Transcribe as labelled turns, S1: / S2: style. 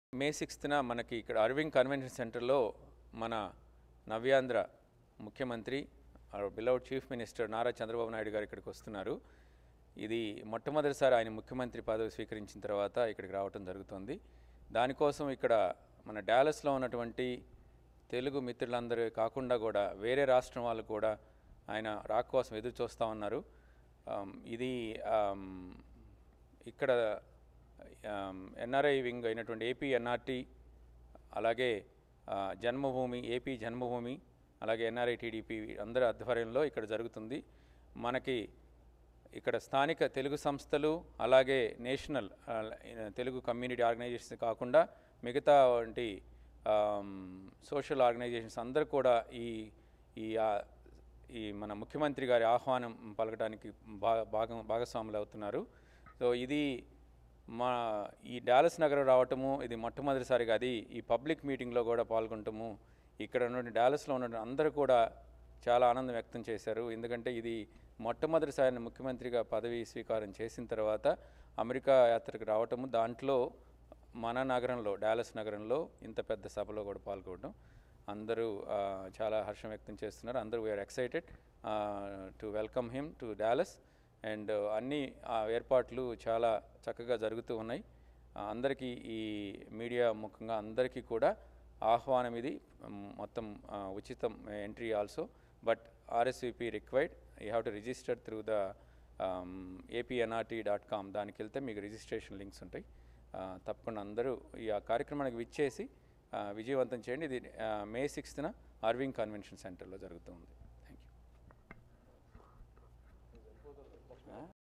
S1: మే సిక్స్త్న మనకి ఇక్కడ arriving convention సెంటర్లో మన నవ్యాంధ్ర ముఖ్యమంత్రి beloved chief minister Nara Chandrababu Naidu garu ఇక్కడికి వస్తున్నారు ఇది మొట్టమొదటిసారి ఆయన ముఖ్యమంత్రి పదవి స్వీకరించిన తర్వాత ఇక్కడికి రావటం జరుగుతుంది దానికోసం ఇక్కడ మన డాలస్లో ఉన్నటువంటి తెలుగు మిత్రులందరూ కాకుండా కూడా వేరే రాష్ట్రం వాళ్ళు కూడా ఆయన రాక కోసం ఎదురు చూస్తూ ఉన్నారు ఆమ్, ఇది ఆమ్, ఇక్కడ ఎన్ఆర్ఐ వింగ్ అయినటువంటి ఏపీ ఎన్ఆర్టీ అలాగే ఆ, జన్మభూమి ఏపీ జన్మభూమి అలాగే ఎన్ఆర్ఐ టీడీపీ అందరి ఆధ్వర్యంలో ఇక్కడ జరుగుతుంది మనకి ఇక్కడ స్థానిక తెలుగు సంస్థలు అలాగే నేషనల్ ఆ, తెలుగు కమ్యూనిటీ ఆర్గనైజేషన్స్ కాకుండా మిగతా వంటి సోషల్ ఆర్గనైజేషన్స్ అందరూ కూడా ఈ ఈ ఆ, ఈ మన ముఖ్యమంత్రి గారి ఆహ్వానం పలకడానికి భా భాగం భాగస్వాములు అవుతున్నారు సో ఇది మా ఈ డాలస్ నగరం రావటము ఇది మొట్టమొదటిసారిగా అది ఈ పబ్లిక్ మీటింగ్లో కూడా పాల్గొనటము ఇక్కడ ఉన్న డాలస్లో ఉన్న అందరూ కూడా చాలా ఆనందం వ్యక్తం చేశారు ఎందుకంటే ఇది మొట్టమొదటిసారి ముఖ్యమంత్రిగా పదవి స్వీకారం చేసిన తర్వాత అమెరికా యాత్రకు రావటము దాంట్లో మన నగరంలో డాలస్ నగరంలో ఇంత పెద్ద సభలో కూడా పాల్గొనడం అందరూ ఆ, చాలా హర్షం వ్యక్తం చేస్తున్నారు అందరూ we're excited to welcome him to Dallas and అన్ని ఆ ఏర్పాట్లు చాలా చక్కగా జరుగుతూ ఉన్నాయి ఆ, అందరికీ ఈ మీడియా ముఖంగా అందరికీ కూడా ఆహ్వానం ఇది మ్, మొత్తం ఆ, ఉచితం entry also but RSVP required you have to register through the APNRT dot com దానికి వెళ్తే మీకు రిజిస్ట్రేషన్ లింక్స్ ఉంటాయి ఆ, తప్పకుండా అందరూ ఈ ఆ కార్యక్రమానికి విచ్చేసి ఆ, విజయవంతం చేయండి ఇది ఆ, మే సిక్స్త్న అర్వింగ్ కన్వెన్షన్ సెంటర్లో జరుగుతుంది థ్యాంక్ యూ